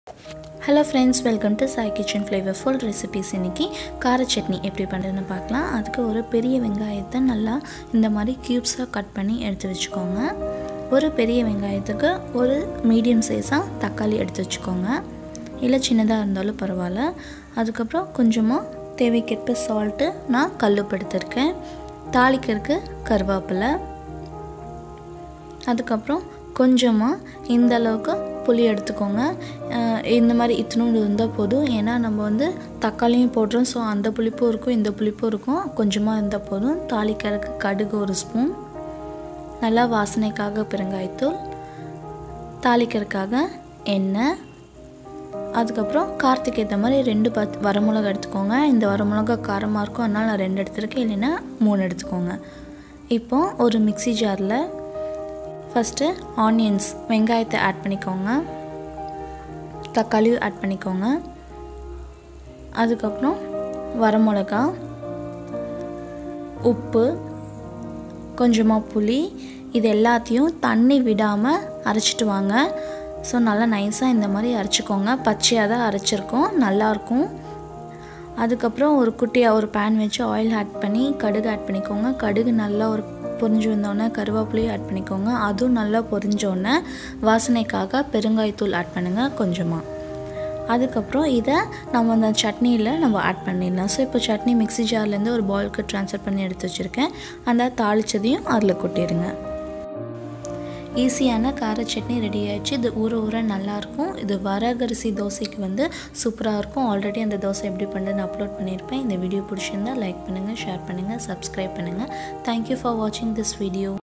hello friends welcome to Sai kitchen flavourful recipes இன்றைக்கி கார சட்னி எப்படி பண்ணுறதுன்னு பார்க்கலாம் அதுக்கு ஒரு பெரிய வெங்காயத்தை நல்லா இந்த மாதிரி க்யூப்ஸாக கட் பண்ணி எடுத்து வச்சுக்கோங்க ஒரு பெரிய வெங்காயத்துக்கு ஒரு மீடியம் சைஸாக தக்காளி எடுத்து வச்சுக்கோங்க இல்லை சின்னதாக இருந்தாலும் பரவாயில்ல அதுக்கப்புறம் கொஞ்சமாக தேவைக்கேற்ப சால்ட்டு நான் கல்லுப்பு எடுத்திருக்கேன் தாளிக்கிறதுக்கு கருவேப்பிலை அதுக்கப்புறம் கொஞ்சமாக இந்த அளவுக்கு புளி எடுத்துக்கோங்க அஹ் இந்த மாதிரி இத்தினூண்டு இருந்தால் போதும் ஏன்னா நம்ம வந்து தக்காளியும் போடுறோம் ஸோ அந்த புளிப்பும் இருக்கும் இந்த புளிப்பும் இருக்கும் கொஞ்சமாக இருந்தால் போதும் தாளிக்கிறதுக்கு கடுகு ஒரு ஸ்பூன் நல்லா வாசனைக்காக பெருங்காயத்தூள் தாளிக்கிறதுக்காக எண்ணெய் அதுக்கப்புறம் காரத்துக்கு ஏற்ற மாதிரி ரெண்டு பத் வரமிளகா எடுத்துக்கோங்க இந்த வரமிளகா காரமாக இருக்கும் அதனால் நான் ரெண்டு எடுத்துருக்கேன் இல்லைன்னா மூணு எடுத்துக்கோங்க இப்போ ஒரு மிக்ஸி ஜாரில் ஃபஸ்ட்டு ஆனியன்ஸ் வெங்காயத்தை ஆட் பண்ணிக்கோங்க தக்காளியும் ஆட் பண்ணிக்கோங்க அதுக்கப்புறம் வரமிளகா உப்பு கொஞ்சமாக புளி இது எல்லாத்தையும் தண்ணி விடாமல் அரைச்சிட்டு வாங்க ஸோ நல்லா நைஸாக இந்த மாதிரி அரைச்சிக்கோங்க பச்சையாக தான் அரைச்சிருக்கோம் நல்லாயிருக்கும் அதுக்கப்புறம் ஒரு குட்டியாக ஒரு பேன் வச்சு ஆயில் ஆட் பண்ணி கடுகு ஆட் பண்ணிக்கோங்க கடுகு நல்லா ஒரு பொரிஞ்சு வந்தோடனே கருவேப்பிலையும் ஆட் பண்ணிக்கோங்க அதுவும் நல்லா பொரிஞ்சோடனே வாசனைக்காக பெருங்காயத்தூள் ஆட் பண்ணுங்கள் கொஞ்சமாக அதுக்கப்புறம் இதை நம்ம அந்த சட்னியில் நம்ம ஆட் பண்ணிடலாம் ஸோ இப்போ சட்னி மிக்ஸி ஜார்லேருந்து ஒரு பவுலுக்கு ட்ரான்ஸ்ஃபர் பண்ணி எடுத்து வச்சுருக்கேன் அந்த தாளித்ததையும் அதில் கொட்டிடுங்க ஈஸியான கார சட்னி ரெடி ஆயிடுச்சு இது ஊற ஊற நல்லாயிருக்கும் இது வரகரிசி தோசைக்கு வந்து சூப்பராக இருக்கும் ஆல்ரெடி அந்த தோசை எப்படி பண்ணுறதுன்னு அப்லோட் பண்ணியிருப்பேன் இந்த வீடியோ பிடிச்சிருந்தா லைக் பண்ணுங்கள் ஷேர் பண்ணுங்கள் சப்ஸ்கிரைப் பண்ணுங்கள் தேங்க்யூ ஃபார் வாட்சிங் திஸ் வீடியோ